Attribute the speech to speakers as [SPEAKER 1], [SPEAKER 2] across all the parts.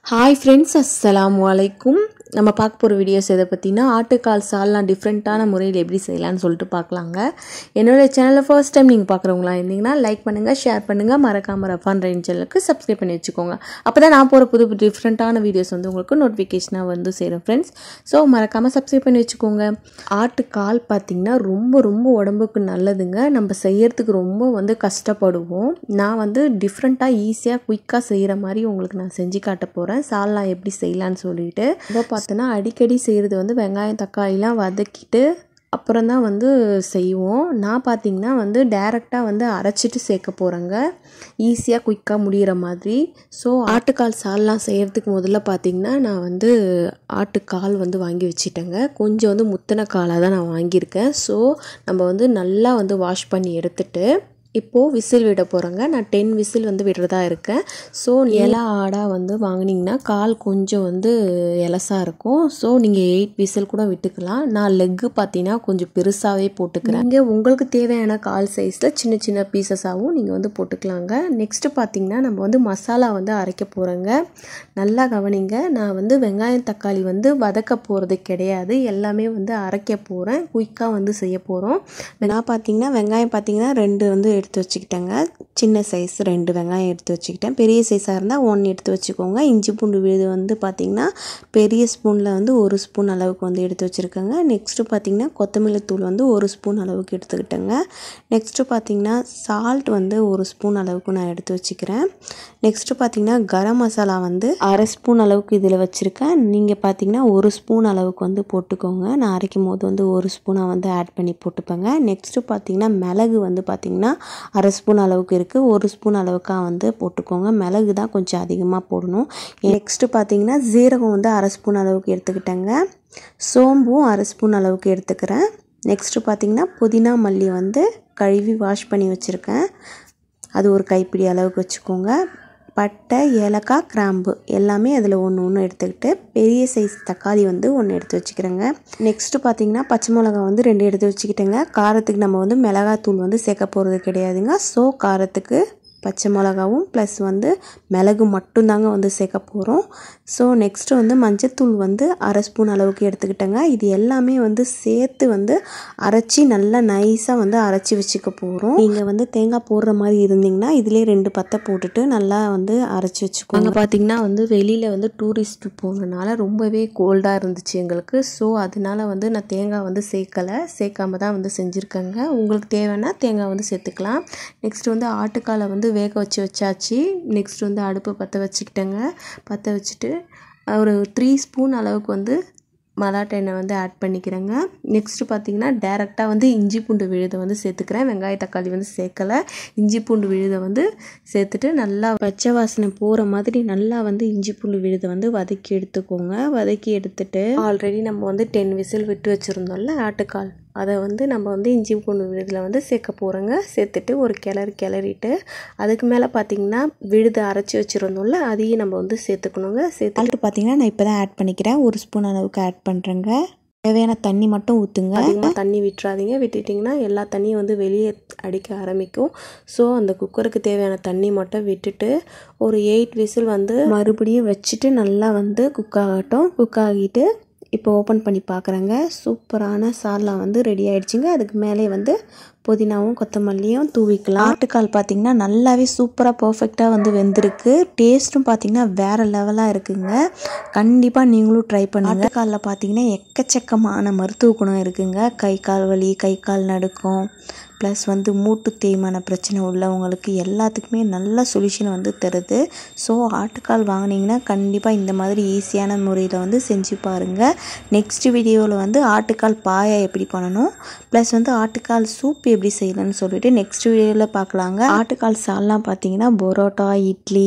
[SPEAKER 1] hi friends அஸ்ஸலாமு அலைக்கும் நம்ம பார்க்க போகிற வீடியோஸ் எதை பற்றினா ஆட்டுக்கால் சால்லாம் டிஃப்ரெண்ட்டான முறையில் எப்படி செய்யலாம்னு சொல்லிட்டு பார்க்கலாங்க என்னோடய சேனலில் ஃபர்ஸ்ட் டைம் நீங்கள் பார்க்குறவங்களா இருந்தீங்கன்னா லைக் பண்ணுங்கள் ஷேர் பண்ணுங்கள் மறக்காம ரஃபான் ரெயின் சேனலுக்கு சப்ஸ்கிரைப் பண்ணி வச்சுக்கோங்க அப்போ தான் நான் போகிற புது புது டிஃப்ரெண்ட்டான வீடியோஸ் வந்து உங்களுக்கு நோட்டிஃபிகேஷனாக வந்து சேரும் ஃப்ரெண்ட்ஸ் ஸோ மறக்காமல் சப்ஸ்கிரைப் பண்ணி வச்சுக்கோங்க ஆட்டுக்கால் பார்த்திங்கன்னா ரொம்ப ரொம்ப உடம்புக்கு நல்லதுங்க நம்ம செய்யறதுக்கு ரொம்ப வந்து கஷ்டப்படுவோம் நான் வந்து டிஃப்ரெண்ட்டாக ஈஸியாக குயிக்காக செய்கிற மாதிரி உங்களுக்கு நான் செஞ்சு காட்ட போகிறேன் சால்லாம் எப்படி செய்யலான்னு சொல்லிட்டு இப்போ பார்த்தோன்னா அடிக்கடி செய்கிறது வந்து வெங்காயம் தக்காளிலாம் வதக்கிட்டு அப்புறம் தான் வந்து செய்வோம் நான் பார்த்திங்கன்னா வந்து டேரெக்டாக வந்து அரைச்சிட்டு சேர்க்க போகிறேங்க ஈஸியாக குயிக்காக முடிகிற மாதிரி ஸோ ஆட்டுக்கால் சால்லாம் செய்கிறதுக்கு முதல்ல பார்த்திங்கன்னா நான் வந்து ஆட்டுக்கால் வந்து வாங்கி வச்சிட்டேங்க கொஞ்சம் வந்து முத்தின காலாக தான் நான் வாங்கியிருக்கேன் ஸோ நம்ம வந்து நல்லா வந்து வாஷ் பண்ணி எடுத்துட்டு இப்போது விசில் விட போகிறேங்க நான் டென் விசில் வந்து விடுறதா இருக்கேன் ஸோ இலை ஆடாக வந்து வாங்கினீங்கன்னா கால் கொஞ்சம் வந்து இலசாக இருக்கும் ஸோ நீங்கள் எயிட் விசில் கூட விட்டுக்கலாம் நான் லெக்கு பார்த்தீங்கன்னா கொஞ்சம் பெருசாகவே போட்டுக்கிறேன் இங்கே உங்களுக்கு தேவையான கால் சைஸில் சின்ன சின்ன பீசஸாகவும் நீங்கள் வந்து போட்டுக்கலாங்க நெக்ஸ்ட்டு பார்த்தீங்கன்னா நம்ம வந்து மசாலா வந்து அரைக்க போகிறோங்க நல்லா கவனிங்க நான் வந்து வெங்காயம் தக்காளி வந்து வதக்க போகிறது கிடையாது எல்லாமே வந்து அரைக்க போகிறேன் குயிக்காக வந்து செய்ய போகிறோம் நான் பார்த்தீங்கன்னா வெங்காயம் பார்த்தீங்கன்னா ரெண்டு வந்து எடுத்து வச்சுக்கிட்டேங்க சின்ன சைஸ் ரெண்டு வெங்காயம் எடுத்து வச்சுக்கிட்டேன் பெரிய சைஸாக இருந்தால் ஒன்று எடுத்து வச்சுக்கோங்க இஞ்சி பூண்டு விழுது வந்து பார்த்திங்கன்னா பெரிய ஸ்பூனில் வந்து ஒரு ஸ்பூன் அளவுக்கு வந்து எடுத்து வச்சுருக்கேங்க நெக்ஸ்ட்டு பார்த்திங்கன்னா கொத்தமல்லி தூள் வந்து ஒரு ஸ்பூன் அளவுக்கு எடுத்துக்கிட்டேங்க நெக்ஸ்ட்டு பார்த்திங்கன்னா சால்ட் வந்து ஒரு ஸ்பூன் அளவுக்கு நான் எடுத்து வச்சுக்கிறேன் நெக்ஸ்ட்டு பார்த்திங்கன்னா கரம் மசாலா வந்து அரை ஸ்பூன் அளவுக்கு இதில் வச்சுருக்கேன் நீங்கள் பார்த்திங்கன்னா ஒரு ஸ்பூன் அளவுக்கு வந்து போட்டுக்கோங்க நான் அரைக்கும் போது வந்து ஒரு ஸ்பூனாக வந்து ஆட் பண்ணி போட்டுப்பேங்க நெக்ஸ்ட்டு பார்த்திங்கன்னா மிளகு வந்து பார்த்திங்கன்னா அரை ஸ்பூன் அளவுக்கு இருக்குது ஒரு ஸ்பூன் அளவுக்காக வந்து போட்டுக்கோங்க மிளகு தான் கொஞ்சம் அதிகமாக போடணும் நெக்ஸ்ட்டு பார்த்தீங்கன்னா ஜீரகம் வந்து அரை ஸ்பூன் அளவுக்கு எடுத்துக்கிட்டேங்க சோம்பும் அரை ஸ்பூன் அளவுக்கு எடுத்துக்கிறேன் நெக்ஸ்ட்டு பார்த்திங்கன்னா புதினா மல்லி வந்து கழுவி வாஷ் பண்ணி வச்சுருக்கேன் அது ஒரு கைப்பிடி அளவுக்கு வச்சுக்கோங்க பட்டை ஏலக்காய் கிராம்பு எல்லாமே அதில் ஒன்று ஒன்று எடுத்துக்கிட்டு பெரிய சைஸ் தக்காளி வந்து ஒன்று எடுத்து வச்சுக்கிறேங்க நெக்ஸ்ட்டு பார்த்தீங்கன்னா பச்சை மிளகா வந்து ரெண்டு எடுத்து வச்சுக்கிட்டேங்க காரத்துக்கு நம்ம வந்து மிளகாத்தூள் வந்து சேர்க்க போகிறது கிடையாதுங்க ஸோ காரத்துக்கு பச்சை மிளகாவும் ப்ளஸ் வந்து மிளகு மட்டும்தாங்க வந்து சேர்க்க போகிறோம் ஸோ நெக்ஸ்ட்டு வந்து மஞ்சத்தூள் வந்து அரை ஸ்பூன் அளவுக்கு எடுத்துக்கிட்டேங்க இது எல்லாமே வந்து சேர்த்து வந்து அரைச்சி நல்லா நைஸாக வந்து அரைச்சி வச்சுக்க போகிறோம் நீங்கள் வந்து தேங்காய் போடுற மாதிரி இருந்தீங்கன்னா இதிலே ரெண்டு பத்தை போட்டுட்டு நல்லா வந்து அரைச்சி வச்சுக்கோங்க பார்த்தீங்கன்னா வந்து வெளியில் வந்து டூரிஸ்ட் போனனால ரொம்பவே கோல்டாக இருந்துச்சு எங்களுக்கு ஸோ அதனால வந்து நான் தேங்காய் வந்து சேர்க்கலை சேர்க்காம தான் வந்து செஞ்சுருக்கேங்க உங்களுக்கு தேவைன்னா தேங்காய் வந்து சேர்த்துக்கலாம் நெக்ஸ்ட் வந்து ஆட்டுக்காலை வந்து வேக வச்சு வச்சாச்சு நெக்ஸ்ட் வந்து அடுப்பு பற்ற வச்சுக்கிட்டேங்க பற்ற வச்சுட்டு ஒரு த்ரீ ஸ்பூன் அளவுக்கு வந்து மலாட்டை எண்ணெய் வந்து ஆட் பண்ணிக்கிறேங்க நெக்ஸ்ட்டு பார்த்தீங்கன்னா டேரெக்டாக வந்து இஞ்சி பூண்டு விழுதை வந்து சேர்த்துக்கிறேன் வெங்காய தக்காளி வந்து சேர்க்கலை இஞ்சி பூண்டு விழுதை வந்து சேர்த்துட்டு நல்லா பச்சை வாசனை போகிற மாதிரி நல்லா வந்து இஞ்சி பூண்டு விழுதை வந்து வதக்கி எடுத்துக்கோங்க வதக்கி எடுத்துட்டு ஆல்ரெடி நம்ம வந்து டென் விசில் விட்டு வச்சுருந்தோம்ல ஆட்டுக்கால் அதை வந்து நம்ம வந்து இஞ்சி பூண்டு விழுதில் வந்து சேர்க்க போகிறோங்க சேர்த்துட்டு ஒரு கிளறி கிளறிட்டு அதுக்கு மேலே பார்த்திங்கன்னா விழுது அரைச்சி வச்சுருந்தோம்ல அதையும் நம்ம வந்து சேர்த்துக்கணுங்க சேர்த்துட்டு பார்த்திங்கன்னா நான் இப்போ தான் ஆட் பண்ணிக்கிறேன் ஒரு ஸ்பூன் அளவுக்கு ஆட் பண்ணுறேங்க தேவையான தண்ணி மட்டும் ஊற்றுங்க அதிகமாக தண்ணி விட்டுறாதீங்க விட்டுட்டிங்கன்னா எல்லா தண்ணியும் வந்து வெளியே அடிக்க ஆரம்பிக்கும் ஸோ அந்த குக்கருக்கு தேவையான தண்ணி மட்டும் விட்டுட்டு ஒரு எயிட் விசில் வந்து மறுபடியும் வச்சுட்டு நல்லா வந்து குக் ஆகட்டும் குக் ஆகிட்டு இப்போ ஓப்பன் பண்ணி பார்க்குறேங்க சூப்பரான சால்னா வந்து ரெடி ஆகிடுச்சிங்க அதுக்கு மேலே வந்து புதினாவும் கொத்தமல்லியும் தூவிக்கலாம் ஆட்டுக்கால் பார்த்திங்கன்னா நல்லாவே சூப்பராக பர்ஃபெக்டாக வந்து வெந்திருக்கு டேஸ்ட்டும் பார்த்திங்கன்னா வேறு லெவலாக இருக்குங்க கண்டிப்பாக நீங்களும் ட்ரை பண்ணுங்கள் ஆட்டுக்காலில் பார்த்திங்கன்னா எக்கச்சக்கமான மருத்துவ குணம் இருக்குங்க கை கால் வலி கை கால் நடுக்கம் ப்ளஸ் வந்து மூட்டு தேய்மான பிரச்சனை உள்ளவங்களுக்கு எல்லாத்துக்குமே நல்ல சொல்யூஷன் வந்து தருது ஸோ ஆட்டுக்கால் வாங்கினீங்கன்னா கண்டிப்பாக இந்த மாதிரி ஈஸியான முறையில் வந்து செஞ்சு பாருங்கள் நெக்ஸ்ட் வீடியோவில் வந்து ஆட்டுக்கால் பாயா எப்படி பண்ணணும் ப்ளஸ் வந்து ஆட்டுக்கால் சூப் எப்படி செய்யலாம்னு சொல்லிட்டு நெக்ஸ்ட் வீடியோவில் பார்க்கலாங்க ஆட்டுக்கால் சால்லாம் பார்த்தீங்கன்னா பரோட்டா இட்லி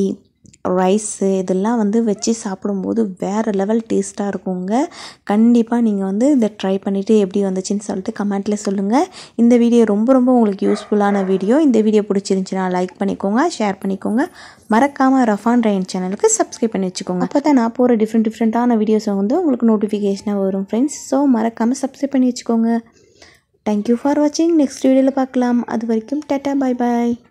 [SPEAKER 1] ரைஸு இதெல்லாம் வந்து வச்சு சாப்பிடும்போது வேறு லெவல் டேஸ்ட்டாக இருக்குங்க கண்டிப்பாக நீங்கள் வந்து இதை ட்ரை பண்ணிவிட்டு எப்படி வந்துச்சுன்னு சொல்லிட்டு கமெண்ட்டில் சொல்லுங்கள் இந்த வீடியோ ரொம்ப ரொம்ப உங்களுக்கு யூஸ்ஃபுல்லான வீடியோ இந்த வீடியோ பிடிச்சிருந்துச்சுன்னா லைக் பண்ணிக்கோங்க ஷேர் பண்ணிக்கோங்க மறக்காமல் ரஃபான் ரைன் சேனலுக்கு சப்ஸ்கிரைப் பண்ணி வச்சுக்கோங்க அப்போ தான் நான் போகிற டிஃப்ரெண்ட் டிஃப்ரெண்ட்டான வீடியோஸ் வந்து உங்களுக்கு நோட்டிஃபிகேஷனாக வரும் ஃப்ரெண்ட்ஸ் ஸோ மறக்காமல் சப்ஸ்கிரைப் பண்ணி வச்சுக்கோங்க தேங்க்யூ ஃபார் வாட்சிங் நெக்ஸ்ட் வீடியோவில் பார்க்கலாம் அது வரைக்கும் டாட்டா பாய் பாய்